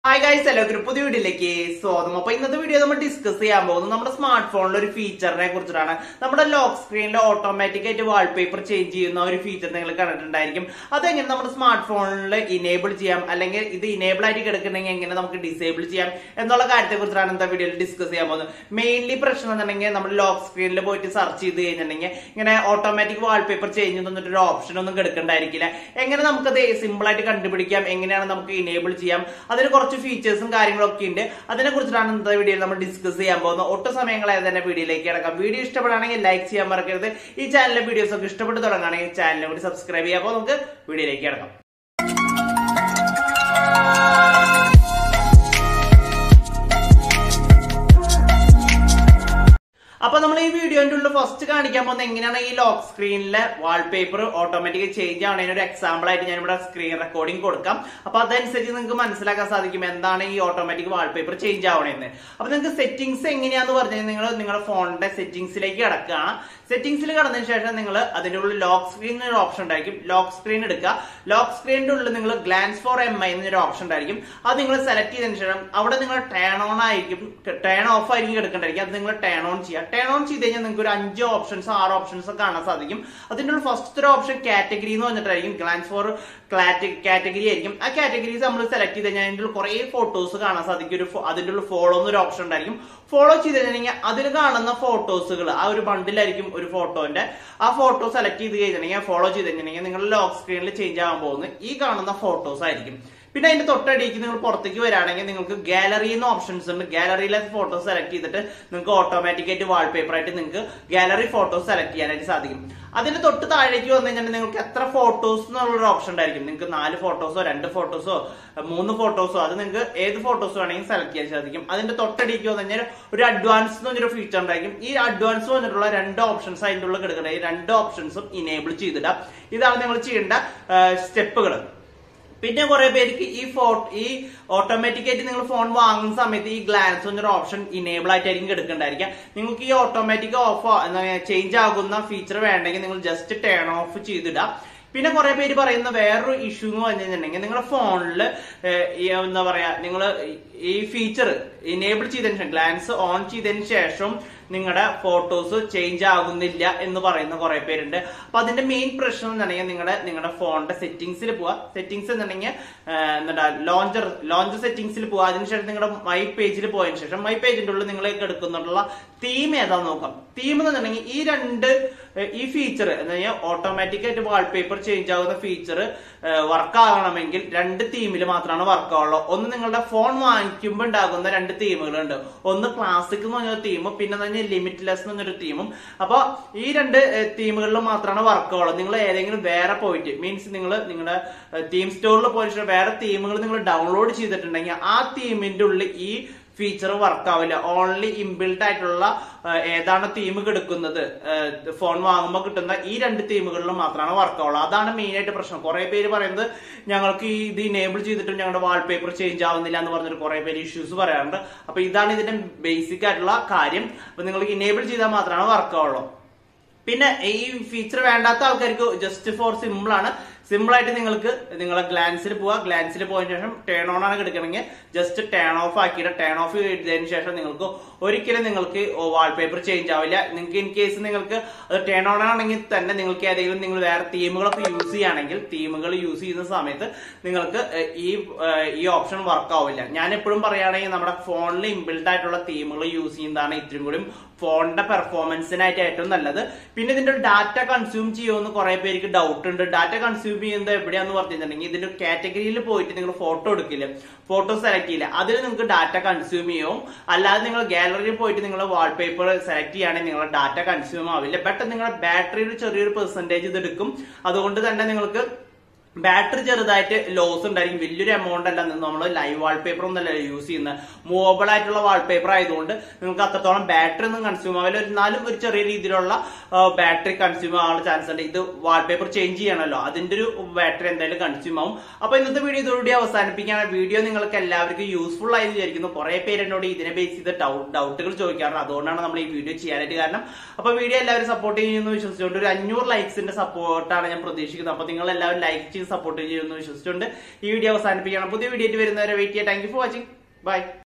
hi guys എല്ലാവർക്കും ഒരു പുതിയ വീഡിയോയിലേക്ക് സ്വാഗതം അപ്പൊ ഇന്നത്തെ വീഡിയോ നമ്മൾ ഡിസ്കസ് ചെയ്യാൻ പോകുന്നത് നമ്മുടെ സ്മാർട്ട് ഫോണിലെ ഒരു ഫീച്ചറിനെ കുറിച്ചിട്ടാണ് നമ്മുടെ ലോക്ക് സ്ക്രീനിൽ ഓട്ടോമാറ്റിക് ആയിട്ട് വാൾപേപ്പർ ചേഞ്ച് ചെയ്യുന്ന ഒരു ഫീച്ചർ നിങ്ങൾ കണ്ടിട്ടുണ്ടായിരിക്കും അതെങ്ങനെ നമ്മുടെ സ്മാർട്ട് ഫോണിൽ ഇനേബിൾ ചെയ്യാം അല്ലെങ്കിൽ ഇത് ഇനേബിൾ ആയിട്ട് കിടക്കണമെങ്കിൽ എങ്ങനെ നമുക്ക് ഡിസേബിൾ ചെയ്യാം എന്നുള്ള കാര്യത്തെ കുറിച്ചാണ് ഇന്നത്തെ വീഡിയോയിൽ ഡിസ്കസ് ചെയ്യാൻ പോകുന്നത് മെയിൻലി പ്രശ്നം എന്നുണ്ടെങ്കിൽ നമ്മൾ ലോക്ക് സ്ക്രീനിൽ പോയിട്ട് സെർച്ച് ചെയ്ത് കഴിഞ്ഞിട്ടുണ്ടെങ്കിൽ ഇങ്ങനെ ഓട്ടോമാറ്റിക് വാൾപേപ്പർ ചേഞ്ച് തന്നിട്ട് ഒരു ഓപ്ഷൻ ഒന്നും കിടക്കണ്ടായിരിക്കില്ല എങ്ങനെ നമുക്കത് സിമ്പിൾ ആയിട്ട് കണ്ടുപിടിക്കാം എങ്ങനെയാണ് നമുക്ക് ഇനേബിൾ ചെയ്യാം അതിന് കുറച്ച് ഫീച്ചേഴ്സും കാര്യങ്ങളൊക്കെ ഉണ്ട് അതിനെ കുറിച്ചിട്ടാണ് ഇന്നത്തെ വീഡിയോയിൽ നമ്മൾ ഡിസ്കസ് ചെയ്യാൻ പോകുന്നത് ഒട്ടും സമയങ്ങളായി തന്നെ വീഡിയോയിലേക്ക് കിടക്കാം വീഡിയോ ഇഷ്ടപ്പെടുകയാണെങ്കിൽ ലൈക്ക് ചെയ്യാൻ മറക്കരുത് ഈ ചാനലിലെ വീഡിയോസ് ഒക്കെ ഇഷ്ടപ്പെട്ട് തുടങ്ങുകയാണെങ്കിൽ ചാനലിനെ കൂടി സബ്സ്ക്രൈബ് ചെയ്യാം അപ്പോൾ നമുക്ക് വീഡിയോയിലേക്ക് കിടക്കാം അപ്പൊ നമ്മൾ ഈ വീഡിയോന്റെ ഉള്ളിൽ ഫസ്റ്റ് കാണിക്കാൻ പോകുന്നത് എങ്ങനെയാണ് ഈ ലോക്ക് സ്ക്രീനിലെ വാൾപേപ്പർ ഓട്ടോമാറ്റിക് ചേഞ്ച് ആവുന്നതിന് ഒരു എക്സാമ്പിൾ ആയിട്ട് ഞാൻ ഇവിടെ സ്ക്രീൻ റെക്കോർഡിംഗ് കൊടുക്കാം അപ്പൊ അതനുസരിച്ച് നിങ്ങൾക്ക് മനസ്സിലാക്കാൻ സാധിക്കും എന്താണ് ഈ ഓട്ടോമാറ്റിക് വാൾപേപ്പർ ചേഞ്ച് ആവണമെന്ന് അപ്പൊ നിങ്ങൾക്ക് സെറ്റിംഗ്സ് എങ്ങനെയാന്ന് പറഞ്ഞാൽ നിങ്ങൾ നിങ്ങളുടെ ഫോണിന്റെ സെറ്റിംഗ്സിലേക്ക് കിടക്കുകയാണ് സെറ്റിംഗ്സിൽ കടന്നതിന് ശേഷം നിങ്ങൾ അതിന്റെ ഉള്ളിൽ ലോക്ക് സ്ക്രീൻ ഒരു ഓപ്ഷൻ ഉണ്ടായിരിക്കും ലോക്ക് സ്ക്രീൻ എടുക്കുക ലോക്ക് സ്ക്രീനിന്റെ ഉള്ളിൽ നിങ്ങൾ ഗ്ലാൻസ് ഫോർ എം ഐ എന്നൊരു ഓപ്ഷൻ ഉണ്ടായിരിക്കും അത് നിങ്ങൾ സെലക്ട് ചെയ്തതിന് ശേഷം അവിടെ നിങ്ങൾ ടേൺ ഓൺ ആയിരിക്കും ടേൺ ഓഫ് ആയിരിക്കും കിടക്കേണ്ടായിരിക്കും അത് നിങ്ങൾ ടേൺ ഓൺ ചെയ്യുക ടേൺ ഓൺ ചെയ്ത് കഴിഞ്ഞാൽ നിങ്ങൾക്ക് ഒരു അഞ്ച് ഓപ്ഷൻസ് ആറ് ഓപ്ഷൻസ് കാണാൻ സാധിക്കും അതിന്റെ ഉള്ളിൽ ഫസ്റ്റ് ഒരു ഓപ്ഷൻ കാറ്റഗറി എന്ന് പറഞ്ഞിട്ടായിരിക്കും ഗ്ലാൻസ് ഫോർ കാറ്റഗറി ആയിരിക്കും ആ കാറ്റഗറീസ് നമ്മൾ സെലക്ട് ചെയ്ത് കഴിഞ്ഞാൽ അതിന്റെ ഉള്ളിൽ കുറേ ഫോട്ടോസ് കാണാൻ സാധിക്കും ഒരു ഫോ- അതിന്റെ ഉള്ളിൽ ഫോളോ എന്നൊരു ഓപ്ഷൻ ഉണ്ടായിരിക്കും ഫോളോ ചെയ്ത് കഴിഞ്ഞാൽ അതിൽ കാണുന്ന ഫോട്ടോസുകൾ ആ ഒരു ബണ്ടിലായിരിക്കും ഒരു ഫോട്ടോന്റെ ആ ഫോട്ടോ സെലക്ട് ചെയ്ത് കഴിഞ്ഞിട്ടുണ്ടെങ്കിൽ ഫോളോ ചെയ്ത് കഴിഞ്ഞിട്ടുണ്ടെങ്കിൽ നിങ്ങളുടെ ലോക്ക് സ്ക്രീനിൽ ചേഞ്ച് ആവാൻ പോകുന്നത് ഈ കാണുന്ന ഫോട്ടോസ് ആയിരിക്കും പിന്നെ അതിന്റെ തൊട്ടടിക്ക് നിങ്ങൾ പുറത്തേക്ക് വരാണെങ്കിൽ നിങ്ങൾക്ക് ഗാലറി എന്ന ഓപ്ഷൻസ് ഉണ്ട് ഗാലറിയിലെ ഫോട്ടോ സെലക്ട് ചെയ്തിട്ട് നിങ്ങൾക്ക് ഓട്ടോമാറ്റിക് ആയിട്ട് വാൾപേപ്പർ ആയിട്ട് നിങ്ങൾക്ക് ഗാലറി ഫോട്ടോസ് സെലക്ട് ചെയ്യാനായിട്ട് സാധിക്കും അതിന്റെ തൊട്ട് താഴേക്ക് വന്നു കഴിഞ്ഞാൽ നിങ്ങൾക്ക് എത്ര ഫോട്ടോസ് എന്നുള്ളൊരു ഓപ്ഷൻ ഉണ്ടായിരിക്കും നിങ്ങൾക്ക് നാല് ഫോട്ടോസോ രണ്ട് ഫോട്ടോസോ മൂന്ന് ഫോട്ടോസോ അത് നിങ്ങൾക്ക് ഏത് ഫോട്ടോസ് വേണമെങ്കിൽ സെലക്ട് ചെയ്യാൻ സാധിക്കും അതിന്റെ തൊട്ടടിക്ക് വന്നു കഴിഞ്ഞാൽ ഒരു അഡ്വാൻസ് എന്ന് പറഞ്ഞൊരു ഫീച്ചർ ഉണ്ടായിരിക്കും ഈ അഡ്വാൻസ് വന്നിട്ടുള്ള രണ്ട് ഓപ്ഷൻസ് അതിന്റെ ഉള്ളിൽ കിടക്കുന്നത് ഈ രണ്ട് ഓപ്ഷൻസും ഇനേബിൾ ചെയ്തിടാം ഇതാണ് നിങ്ങൾ ചെയ്യേണ്ട സ്റ്റെപ്പുകൾ പിന്നെ കുറെ പേർക്ക് ഈ ഫോ ഈ ഓട്ടോമാറ്റിക് ആയിട്ട് നിങ്ങൾ ഫോൺ വാങ്ങുന്ന സമയത്ത് ഈ ഗ്ലാൻസ് എന്നൊരു ഓപ്ഷൻ ഇനേബിൾ ആയിട്ടായിരിക്കും എടുക്കേണ്ടായിരിക്കും നിങ്ങൾക്ക് ഈ ഓട്ടോമാറ്റിക് ഓഫ് ചേഞ്ച് ആകുന്ന ഫീച്ചർ വേണ്ടെങ്കിൽ നിങ്ങൾ ജസ്റ്റ് ടേൺ ഓഫ് ചെയ്തിടാം പിന്നെ കുറെ പേര് പറയുന്ന വേറൊരു ഇഷ്യൂ എന്ന് പറഞ്ഞു കഴിഞ്ഞിട്ടുണ്ടെങ്കിൽ നിങ്ങളുടെ ഫോണിൽ എന്താ പറയാ നിങ്ങൾ ഈ ഫീച്ചർ ഇനേബിൾ ചെയ്തതിന് ശേഷം ഗ്ലാൻസ് ഓൺ ചെയ്തതിന് ശേഷം നിങ്ങളുടെ ഫോട്ടോസ് ചേഞ്ച് ആകുന്നില്ല എന്ന് പറയുന്ന കുറെ പേരുണ്ട് അപ്പൊ അതിന്റെ മെയിൻ പ്രശ്നം എന്നുണ്ടെങ്കിൽ നിങ്ങളുടെ നിങ്ങളുടെ ഫോണിന്റെ സെറ്റിംഗ്സിൽ പോവാ സെറ്റിംഗ്സ് എന്നുണ്ടെങ്കിൽ എന്താ ലോഞ്ചർ ലോഞ്ചർ സെറ്റിംഗ്സിൽ പോവാ അതിനുശേഷം നിങ്ങളുടെ മൈ പേജിൽ പോയതിനു ശേഷം മൈ പേജിന്റെ ഉള്ളിൽ നിങ്ങൾ എടുക്കുന്നുള്ള തീം ഏതാന്ന് നോക്കാം തീം എന്നുണ്ടെങ്കിൽ ഈ രണ്ട് ഏഹ്, ഈ ഫീച്ചർ എന്ന് പറഞ്ഞാൽ ഓട്ടോമാറ്റിക് ആയിട്ട് വാൾപേപ്പർ ചേഞ്ച് ആകുന്ന ഫീച്ചർ വർക്ക് ആകണമെങ്കിൽ രണ്ട് തീമിൽ മാത്രമാണ് വർക്ക് ആവുള്ളൂ ഒന്ന് നിങ്ങളുടെ ഫോൺ വാങ്ങിക്കുമ്പോൾ ഉണ്ടാകുന്ന രണ്ട് തീമുകളുണ്ട് ഒന്ന് ക്ലാസിക് എന്ന് പറഞ്ഞൊരു തീമും പിന്നെ തന്നെ ലിമിറ്റ്ലെസ് എന്ന് പറഞ്ഞൊരു തീമും അപ്പൊ ഈ രണ്ട് തീമുകളിൽ മാത്രമാണ് വർക്ക് ആവുള്ളൂ നിങ്ങൾ ഏതെങ്കിലും വേറെ പോയിട്ട് മീൻസ് നിങ്ങൾ നിങ്ങളുടെ തീം സ്റ്റോറിൽ പോയിട്ട് വേറെ തീമുകൾ നിങ്ങൾ ഡൗൺലോഡ് ചെയ്തിട്ടുണ്ടെങ്കിൽ ആ തീമിന്റെ ഉള്ളിൽ ഈ ഫീച്ചർ വർക്ക് ആവില്ല ഓൺലി ഇൻബിൽട്ട് ആയിട്ടുള്ള ആ, ഏതാണ് തീം കിടക്കുന്നത് ഫോൺ വാങ്ങുമ്പോൾ കിട്ടുന്ന ഈ രണ്ട് തീമുകളിൽ മാത്രമാണ് വർക്ക് ആവുള്ളൂ അതാണ് മെയിൻ ആയിട്ട് പ്രശ്നം കുറെ പേര് പറയുന്നത് ഞങ്ങൾക്ക് ഈ ഇത് ഇനേബിൾ ചെയ്തിട്ടും ഞങ്ങളുടെ വാൾപേപ്പർ ചേഞ്ച് ആവുന്നില്ല എന്ന് പറഞ്ഞിട്ട് കുറെ പേര് ഇഷ്യൂസ് പറയാറുണ്ട് അപ്പൊ ഇതാണ് ഇതിന്റെ ബേസിക് ആയിട്ടുള്ള കാര്യം അപ്പൊ നിങ്ങൾക്ക് ഇനേബിൾ ചെയ്താൽ മാത്രമാണ് വർക്ക് ആവുള്ളൂ പിന്നെ ഈ ഫീച്ചർ വേണ്ടാത്ത ആൾക്കാർക്ക് ജസ്റ്റ് ഫോർ സിമ്പിൾ ആണ് സിമ്പിൾ ആയിട്ട് നിങ്ങൾക്ക് നിങ്ങളെ ഗ്ലാൻസിൽ പോവാ ഗ്ലാൻസിൽ പോയതിനു ശേഷം ടേൺ ഓൺ ആണ് കിടക്കണമെങ്കിൽ ജസ്റ്റ് ടേൺ ഓഫ് ആക്കിയിട്ട് ടേൺ ഓഫ് ചെയ്തതിനു ശേഷം നിങ്ങൾക്ക് ഒരിക്കലും നിങ്ങൾക്ക് വാൾപേപ്പർ ചേഞ്ച് ആവില്ല നിങ്ങൾക്ക് ഇൻ കേസ് നിങ്ങൾക്ക് അത് ടേൺ ഓൺ ആണെങ്കിൽ തന്നെ നിങ്ങൾക്ക് ഏതെങ്കിലും നിങ്ങൾ വേറെ തീമുകളൊക്കെ യൂസ് ചെയ്യുകയാണെങ്കിൽ തീമുകൾ യൂസ് ചെയ്യുന്ന സമയത്ത് നിങ്ങൾക്ക് ഏഹ്, ഈ ഏഹ്, ഈ ഓപ്ഷൻ വർക്ക് ആവില്ല ഞാൻ എപ്പോഴും പറയുകയാണെങ്കിൽ നമ്മുടെ ഫോണിൽ ഇൻബിൽഡ് ആയിട്ടുള്ള തീമുകൾ യൂസ് ചെയ്യുന്നതാണ് ഇത്രയും കൂടി ഫോണിന്റെ പെർഫോമൻസിനായിട്ട് ഏറ്റവും നല്ലത് പിന്നെ ഇതിന്റെ ഡാറ്റ കൺസ്യൂം ചെയ്യുമെന്ന് കുറെ പേർക്ക് ഡൗട്ട് ഉണ്ട് ഡാറ്റ കൺസ്യൂം ചെയ്യുന്നത് എവിടെയാന്ന് പറഞ്ഞിട്ടുണ്ടെങ്കിൽ ഇതിന്റെ കാറ്റഗറിയിൽ പോയിട്ട് നിങ്ങൾ ഫോട്ടോ എടുക്കില്ല ഫോട്ടോ സെലക്ട് ചെയ്യില്ല അതിൽ നിങ്ങൾക്ക് ഡാറ്റ കൺസ്യൂം ചെയ്യും അല്ലാതെ നിങ്ങൾ ഗാലറിയിൽ പോയിട്ട് നിങ്ങൾ വാൾപേപ്പർ സെലക്ട് ചെയ്യുകയാണെങ്കിൽ നിങ്ങളുടെ ഡാറ്റ കൺസ്യൂം ആവില്ല ബട്ട് നിങ്ങളുടെ ബാറ്ററിയിൽ ചെറിയൊരു പെർസെന്റേജ് ഇത് എടുക്കും അതുകൊണ്ട് തന്നെ നിങ്ങൾക്ക് ബാറ്ററി ചെറുതായിട്ട് ലോസ് ഉണ്ടായിരിക്കും വലിയൊരു എമൗണ്ട് അല്ല നമ്മൾ ലൈവ് വാൾപേപ്പർ ഒന്നല്ല യൂസ് ചെയ്യുന്നത് മൂവബിൾ ആയിട്ടുള്ള വാൾപേപ്പർ ആയതുകൊണ്ട് നിങ്ങൾക്ക് അത്രത്തോളം ബാറ്ററി ഒന്നും കൺസ്യൂം ആവില്ല എന്നാലും ഒരു ചെറിയ രീതിയിലുള്ള ബാറ്ററി കൺസ്യൂം ആവാനുള്ള ചാൻസ് ഉണ്ട് ഇത് വാൾപേപ്പർ ചേഞ്ച് ചെയ്യണമല്ലോ അതിന്റെ ഒരു ബാറ്ററി എന്തായാലും കൺസ്യൂം ആവും അപ്പൊ ഇന്നത്തെ വീഡിയോ ഇതോടുകൂടി അവസാനിപ്പിക്കുകയാണ് വീഡിയോ നിങ്ങൾക്ക് എല്ലാവർക്കും യൂസ്ഫുൾ ആയി വിചാരിക്കുന്നു കുറെ പേര് എന്നോട് ഇതിനെ ബേസ് ചെയ്ത് ഡൗട്ടുകൾ ചോദിക്കാറുണ്ട് അതുകൊണ്ടാണ് നമ്മൾ ഈ വീഡിയോ ചെയ്യാനായിട്ട് കാരണം അപ്പൊ വീഡിയോ എല്ലാവരും സപ്പോർട്ട് ചെയ്യുന്നു വിശ്വസിച്ചുകൊണ്ട് ഒരു അഞ്ഞൂറ് ലൈക്സിന്റെ സപ്പോർട്ടാണ് ഞാൻ പ്രതീക്ഷിക്കുന്നത് അപ്പൊ നിങ്ങൾ എല്ലാവരും ലൈക്ക് ചെയ്ത് സപ്പോർട്ട് ചെയ്യുമെന്ന് വിശ്വസിച്ചുകൊണ്ട് ഈ വീഡിയോ അവസാനിപ്പിക്കണം പുതിയ വീഡിയോ ആയിട്ട് വരുന്നവരെ വെയിറ്റ് ചെയ്യാം thank you for watching by